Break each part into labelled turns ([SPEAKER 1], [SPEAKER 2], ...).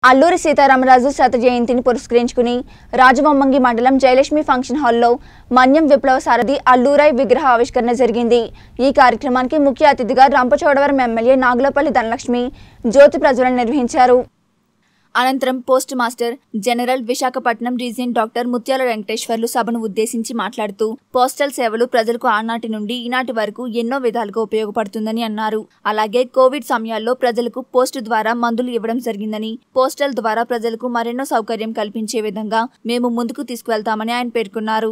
[SPEAKER 1] అల్లూరి సీతారామరాజు శత జయంతిని పురస్కరించుకుని రాజవొమ్మంగి మండలం జయలక్ష్మి ఫంక్షన్ హాల్లో మన్యం విప్లవ సారథి అల్లూరై విగ్రహ ఆవిష్కరణ జరిగింది ఈ కార్యక్రమానికి ముఖ్య అతిథిగా రంపచోడవరం ఎమ్మెల్యే నాగులపల్లి ధనలక్ష్మి జ్యోతి ప్రజ్వలన నిర్వహించారు అనంతరం post master general Visakhapatnam region doctor Mutyala Venkateswarlu సభను ఉద్దేశించి మాట్లాడుతూ పోస్టల్ సేవలు ప్రజలకు ఆనాటి నుండి ఈనాటి వరకు ఎన్నో విధాలుగా ఉపయోగపడుతుందని అన్నారు అలాగే కోవిడ్ సమయాల్లో ప్రజలకు పోస్టు ద్వారా మందులు ఇవ్వడం జరిగిందని పోస్టల్ ద్వారా ప్రజలకు మరెన్నో సౌకర్యం కల్పించే విధంగా మేము ముందుకు తీసుకువెళ్తామని ఆయన పేర్కొన్నారు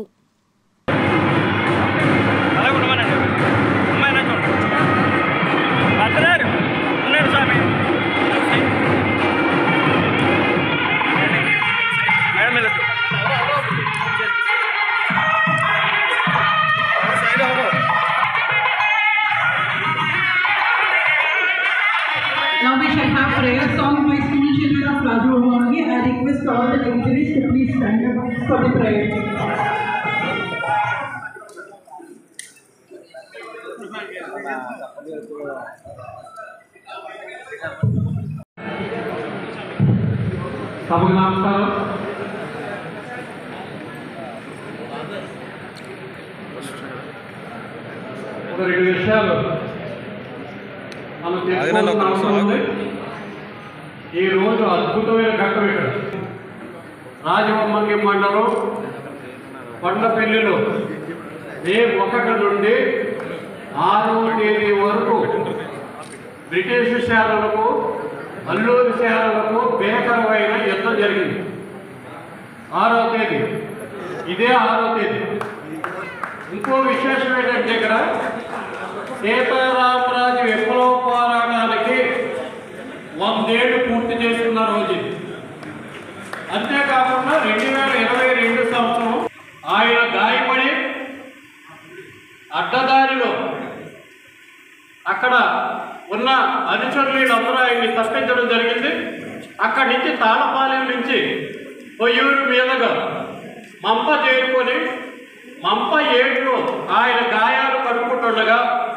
[SPEAKER 2] అలాగే ఉండమనండి అమ్మాయి నాకు భద్రారు ఉన్నాడు స్వామి మేడం మీద
[SPEAKER 3] Now we shall have prayer song by school children of Raju Omagi. I request all the dignitaries to please stand up for the prayer.
[SPEAKER 4] సభకు నమస్కారం ఒక రెండు విషయాలు మనం తెలుసుకోవాల్సిన అవసరం ఉంది ఈ రోజు అద్భుతమైన ఘట్టం ఇక్కడ రాజవమ్మంగి మండలం కొండపల్లిలో మే ఒకటి నుండి ఆరవ తేదీ వరకు బ్రిటిష్ సేనలకు అల్లూరి సేనలకు భీకరమైన యుద్ధం జరిగింది ఆరో తేదీ ఇదే ఆరో తేదీ ఇంకో విశేషం ఏంటంటే ఇక్కడ సీతారామరాజు విప్లవ పోరాటానికి వందేళ్లు పూర్తి చేసుకున్న రోజు ఇది అంతేకాకుండా రెండు వేల ఇరవై రెండు సంవత్సరం ఆయన గాయపడి అడ్డదారిలో అక్కడ ఉన్న అనుచరులందరూ ఆయన్ని తప్పించడం జరిగింది అక్కడి నుంచి తాళపాలెం నుంచి పొయ్యూరు మీదుగా మంప చేరుకొని మంప ఏడులో ఆయన గాయాలు కడుక్కుంటుండగా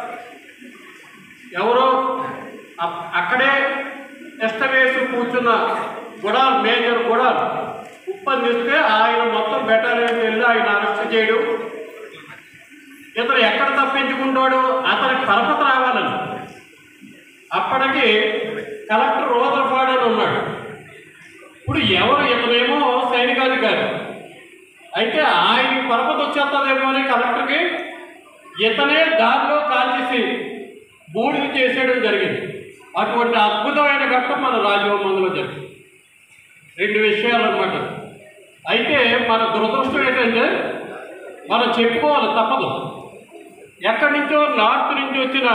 [SPEAKER 4] ఎవరో అప్- అక్కడే టెస్ట్ వేసి కూర్చున్న గుడాల్ మేజర్ గుడాల్ ఉప్పందిస్తే ఆయన మొత్తం బెటాలియన్ వెళ్ళి ఆయన అరెస్ట్ చేయడం ఇతను ఎక్కడ తప్పించుకుంటాడో అతనికి పరపతి రావాలని అప్పటికి కలెక్టర్ రోదరపాడు అని ఉన్నాడు ఇప్పుడు ఎవరు ఇతనేమో సైనికాధికారి అయితే ఆయనకి పరపతి వచ్చేస్తుందేమో అని కలెక్టర్కి ఇతనే దారిలో కాల్చేసి బూడిద చేసేయడం జరిగింది అటువంటి అద్భుతమైన ఘట్టం మన రాజవమందులో జరిగింది రెండు విషయాలు అన్నమాట అయితే మన దురదృష్టం ఏంటంటే మనం చెప్పుకోవాలి తప్పదు ఎక్కడి నుంచో నార్త్ నుంచి వచ్చిన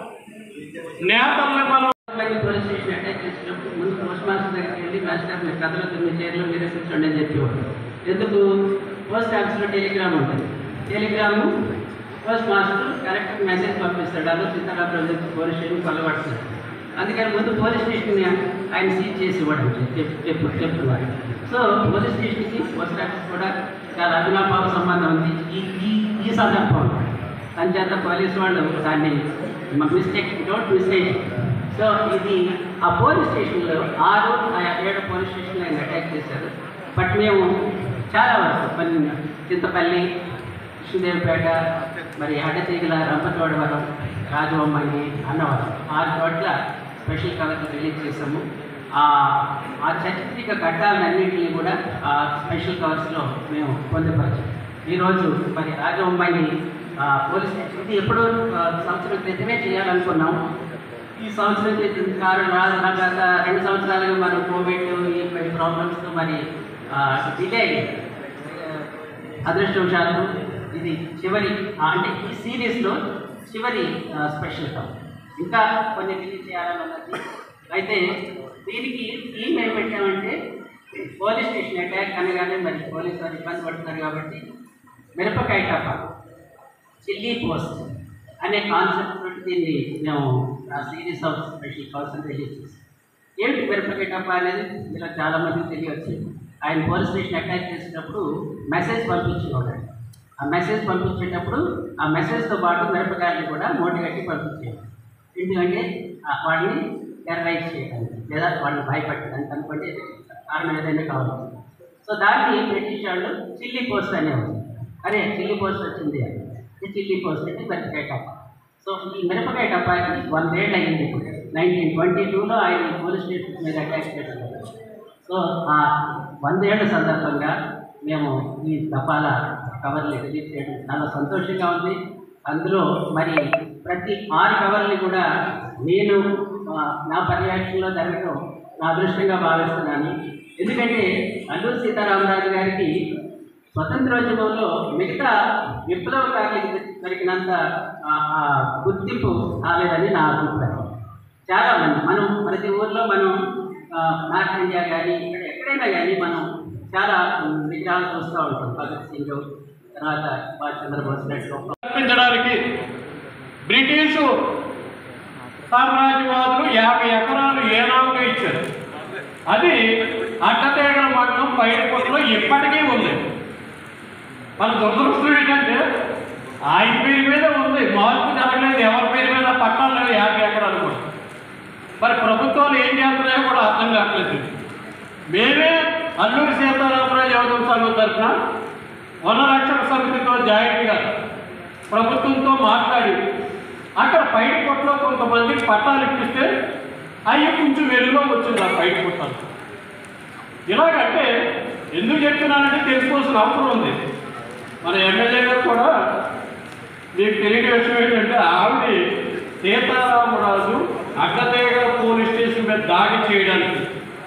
[SPEAKER 4] నేతల్ని మనం
[SPEAKER 5] అలాగే పోలీస్ స్టేషన్ అటాక్ చేసినప్పుడు ముందు పోస్ట్ మాస్టర్ దగ్గరికి వెళ్ళి మాస్టర్ మీరు కథలో తొమ్మిది చీరలు మీరే కూర్చోండి అని చెప్పేవాడు ఎందుకు పోస్ట్ ఆఫీస్లో టెలిగ్రామ్ ఉంటుంది telegram post master correct message పంపిస్తాడు అదో సీతారామరాజు చెప్పి పోలీస్ స్టేషన్ కొల్లబడుతుంది అందుకని ముందు పోలీస్ స్టేషన్ని ఆయన సీజ్ చేసి ఇవ్వడం చెప్పు చెప్తున్నారు సో పోలీస్ స్టేషన్కి పోస్ట్ ఆఫీస్ కూడా చాలా అవినాభావ సంబంధం ఉంది ఈ ఈ ఈ సందర్భంలో అంచేత పోలీసు వాళ్ళు దాన్ని మిస్టేక్ డోంట్ మిస్టేక్ సో ఇది ఆ పోలీస్ స్టేషన్లో ఆరు ఆ ఏడు పోలీస్ స్టేషన్లో ఆయన అటాక్ చేశారు బట్ మేము చాలా వరకు కొన్ని చింతపల్లి కృష్ణదేవిపేట మరి అడ్డతీగల రంపచోడవరం రాజవమ్మంగి అన్నవరం ఆరు చోట్ల స్పెషల్ కలెక్టర్ రిలీజ్ చేశాము ఆ ఆ చారిత్రక ఘట్టాలన్నింటినీ కూడా ఆ స్పెషల్ కవర్స్లో మేము పొందుపరిచాం ఈరోజు మరి రాజవమ్మంగి ఆ, పోలీస్ స్టేషన్ ఇది ఎప్పుడో ఆ, సంవత్సరం క్రితమే చేయాలనుకున్నాం ఈ సంవత్సరం క్రితం కారణం రాదు గత రెండు సంవత్సరాలుగా మనం కోవిడ్ ఈ కొన్ని ప్రాబ్లమ్స్తో మరి డిలే అయ్యింది అదృష్టవశాత్తు ఇది చివరి ఆ, అంటే ఈ సిరీస్లో చివరి ఆ, స్పెషల్ కప్ ఇంకా కొన్ని రిలీజ్ చేయాలని ఉన్నది అయితే దీనికి థీమ్ ఏం పెట్టామంటే పోలీస్ స్టేషన్ అటాక్ అనగానే మరి పోలీసు వారు ఇబ్బంది పడుతున్నారు కాబట్టి మిరపకాయ టపా చిల్లీ పోస్ట్ అనే కాన్సెప్ట్ తోటి దీన్ని మేము ఆ series of special covers release చేసాం ఏమిటి మిరపకాయ టపా అనేది ఇలా చాలా మందికి తెలియవచ్చు ఆయన పోలీస్ స్టేషన్ అటాక్ చేసేటప్పుడు మెసేజ్ పంపించేవాడు ఆ మెసేజ్ పంపించేటప్పుడు ఆ మెసేజ్తో పాటు మిరపకాయలు కూడా మోటి కట్టి పంపించేవాడు ఎందుకంటే ఆ వాడిని టెర్రరైజ్ చేయడానికి లేదా వాళ్ళని భయపెట్టడానికి అనుకుంటే కారణం ఏదైనా కావచ్చు సో దాన్ని బ్రిటిష్ వాళ్ళు చిల్లీ పోస్ట్ అనేవారు అరే చిల్లీ పోస్ట్ వచ్చింది అని ఈ చిల్లీ పోస్ట్ అంటే మిరపకాయ టప్ప సో ఈ మిరపకాయ టప్పాకి వందేళ్ళు అయ్యింది ఇప్పుడు నైన్టీన్ ట్వంటీ టూలో ఆయన పోలీస్ స్టేషన్ మీద అటాక్ చేయడం సో ఆ వందేళ్ల సందర్భంగా మేము ఈ తపాల కవర్లు రిలీజ్ చేయడం చాలా సంతోషంగా ఉంది అందులో మరి ప్రతి ఆరు కవర్ని కూడా నేను ఆ, నా పర్యవేక్షణలో జరగడం నా అదృష్టంగా భావిస్తున్నాను ఎందుకంటే అల్లూరు సీతారామరాజు గారికి స్వతంత్రోద్యమంలో మిగతా విప్లవకారులకు దొరికినంత ఆ, ఆ, గుర్తింపు రాలేదని నా అభిప్రాయం చాలా మంది మనం ప్రతి ఊర్లో మనం ఆ, నార్త్ ఇండియా కానీ ఇక్కడ ఎక్కడైనా కానీ మనం చాలా ఉమ్, విగ్రహాలు చూస్తూ ఉంటాం భగత్ సింగ్ తర్వాత సుభాష్ చంద్రబోస్ రెడ్డి
[SPEAKER 4] కల్పించడానికి బ్రిటిషు సామ్రాజ్యవాదులు యాభై ఎకరాలు ఏనాముగా ఇచ్చారు అది అడ్డతేగల మండలం పైడిపట్టులో ఇప్పటికీ ఉంది మన దురదృష్టం ఏంటంటే ఆయన పేరు మీద ఉంది మార్పు జరగలేదు ఎవరి పేరు మీద పట్టాలు లేవు యాభై ఎకరాలు కూడా మరి ప్రభుత్వాలు ఏం చేస్తున్నాయో కూడా అర్థం కావట్లేదు మేమే అల్లూరి సీతారామరాజు యువజన సంఘం తరఫున వనరక్షణ సమితితో జాయింట్గా ప్రభుత్వంతో మాట్లాడి అక్కడ పైన పొట్టలో కొంతమందికి పట్టాలు ఇప్పిస్తే అవి కొంచెం వెలుగులో వచ్చింది ఆ పైన పొట్టాలు ఇలాగంటే ఎందుకు చెప్తున్నానంటే తెలుసుకోవాల్సిన అవసరం ఉంది మన ఎమ్మెల్యే గారు కూడా మీకు తెలియని విషయం ఏంటంటే ఆవిడ సీతారామరాజు అడ్డతేగల పోలీస్ స్టేషన్ మీద దాడి చేయడానికి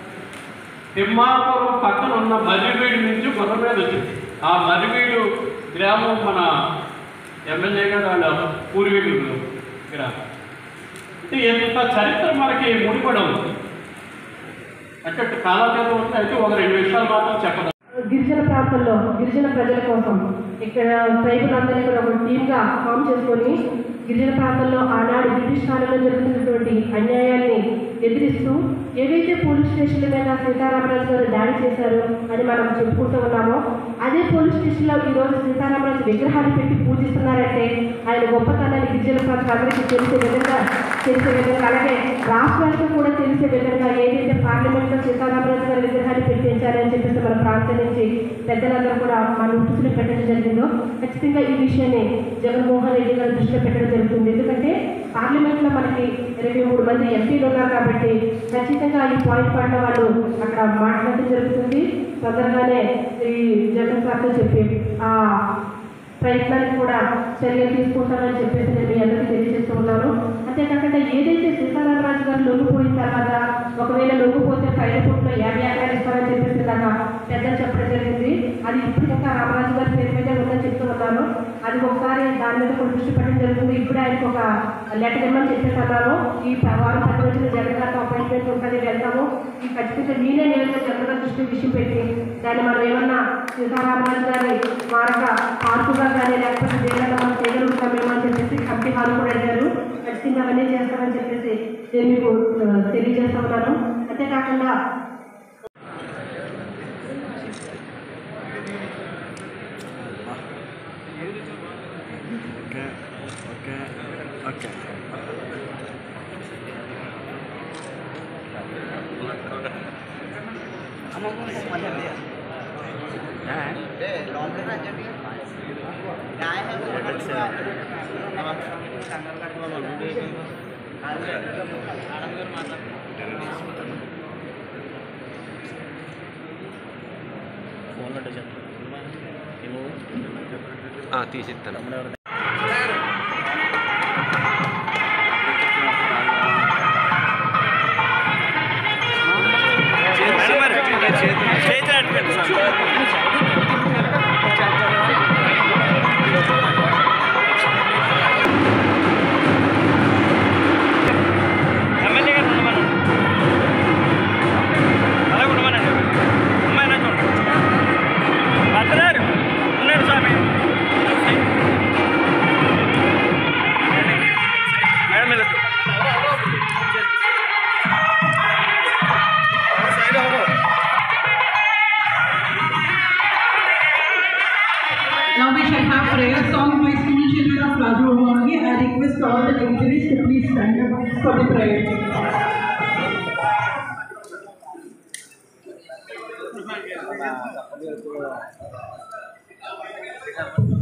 [SPEAKER 4] తిమ్మాపురం పక్కన ఉన్న మర్రివీడు నుంచి గుర్ర మీద వచ్చింది ఆ మర్రివీడు గ్రామం మన ఎమ్మెల్యే గారు వాళ్ళ పూర్వీకులు గ్రామం అంటే ఎంత చరిత్ర మనకి ముడిపడి ఉంది అంటే కాలాతీతం ఉంటే అయితే ఒక రెండు విషయాలు మాత్రం చెప్పదు
[SPEAKER 6] గిరిజన ప్రాంతంలో గిరిజన ప్రజల కోసం ఇక్కడ ట్రైబల్ అందరినీ కూడా ఒక టీమ్గా ఫామ్ చేసుకొని గిరిజన ప్రాంతంలో ఆనాడు బ్రిటిష్ కాలంలో జరుగుతున్నటువంటి అన్యాయాన్ని ఎదిరిస్తూ ఏవైతే పోలీస్ స్టేషన్ల మీద సీతారామరాజు గారు దాడి చేశారు అని మనం చెప్పుకుంటూ ఉన్నామో అదే పోలీస్ స్టేషన్లో ఈరోజు సీతారామరాజు విగ్రహాలు పెట్టి పూజిస్తున్నారంటే ఆయన గొప్పతనాన్ని గిరిజన ప్రాంతం అందరికీ తెలిసే విధంగా తెలిసే విధంగా అలాగే రాష్ట్రాలకు కూడా తెలిసే విధంగా ఏదైతే పార్లమెంట్లో సీతారామరాజు గారి విగ్రహాన్ని పెట్టించారని చెప్పేసి మన ప్రాంతం నుంచి పెద్దలందరూ కూడా మన ఉట్టుకుని పెట్టడం జరిగిందో ఖచ్చితంగా ఈ విషయాన్ని జగన్మోహన్ రెడ్డి గారు దృష్టిలో పెట్టడం జరుగుతుంది ఎందుకంటే పార్లమెంట్లో మనకి ఇరవై మూడు మంది ఎంపీలు ఉన్నారు కాబట్టి ఖచ్చితంగా ఈ పాయింట్ పడిన వాళ్ళు అక్కడ మాట్లాడడం జరుగుతుంది తొందరగానే ఈ జగన్ సార్తో చెప్పి ఆ ప్రయత్నానికి కూడా చర్యలు తీసుకుంటామని చెప్పేసి నేను మీ అందరికీ తెలియజేస్తూ ఉన్నాను అంతేకాకుండా ఏదైతే సీతారామరాజు గారు లొంగిపోయిన తర్వాత ఒకవేళ లొంగిపోతే పైన పుట్లో యాభై ఎకరాలు ఇస్తారని చెప్పేసి దాకా పెద్దలు చెప్పడం జరిగింది అది ఇప్పుడు ఇంకా రామరాజు గారి పేరు మీద ఉందని చెప్తూ ఉన్నాను అది ఒకసారి దాని మీద కూడా దృష్టి పెట్టడం జరుగుతుంది ఇప్పుడు ఆయనకు ఒక లెటర్ ఇవ్వమని చెప్పేసి అన్నాను ఈ వారం పది రోజులు జగన్ గారికి అపాయింట్మెంట్ ఉంటుంది వెళ్తాము ఈ ఖచ్చితంగా నేనే నేరుగా జగన్ గారి దృష్టి విషయం పెట్టి దాన్ని మనం ఏమన్నా సీతారామరాజు గారి స్మారక పార్కుగా కానీ లేకపోతే దేనిలో మనం చేయగలుగుతామేమో అని చెప్పేసి కమిటీ హాల్ కూడా అడిగారు ఖచ్చితంగా అవన్నీ చేస్తామని చెప్పేసి నేను మీకు ఆ, తెలియజేస్తా ఉన్నాను అంతేకాకుండా
[SPEAKER 7] తీసిస్తాను
[SPEAKER 2] చేతి అట్టుకోండి సార్ ఎమ్మెల్యే గారు ఉండమనండి అలాగే ఉండమనండి అమ్మాయినా చూడండి భద్రారు ఉన్నాడు స్వామి మేడం మీద సైడ్ అవ్వదు
[SPEAKER 3] Now we shall have prayer song by school children of Raju Homogi. I request all the dignitaries to please stand up for the prayer.
[SPEAKER 7] తప్పదు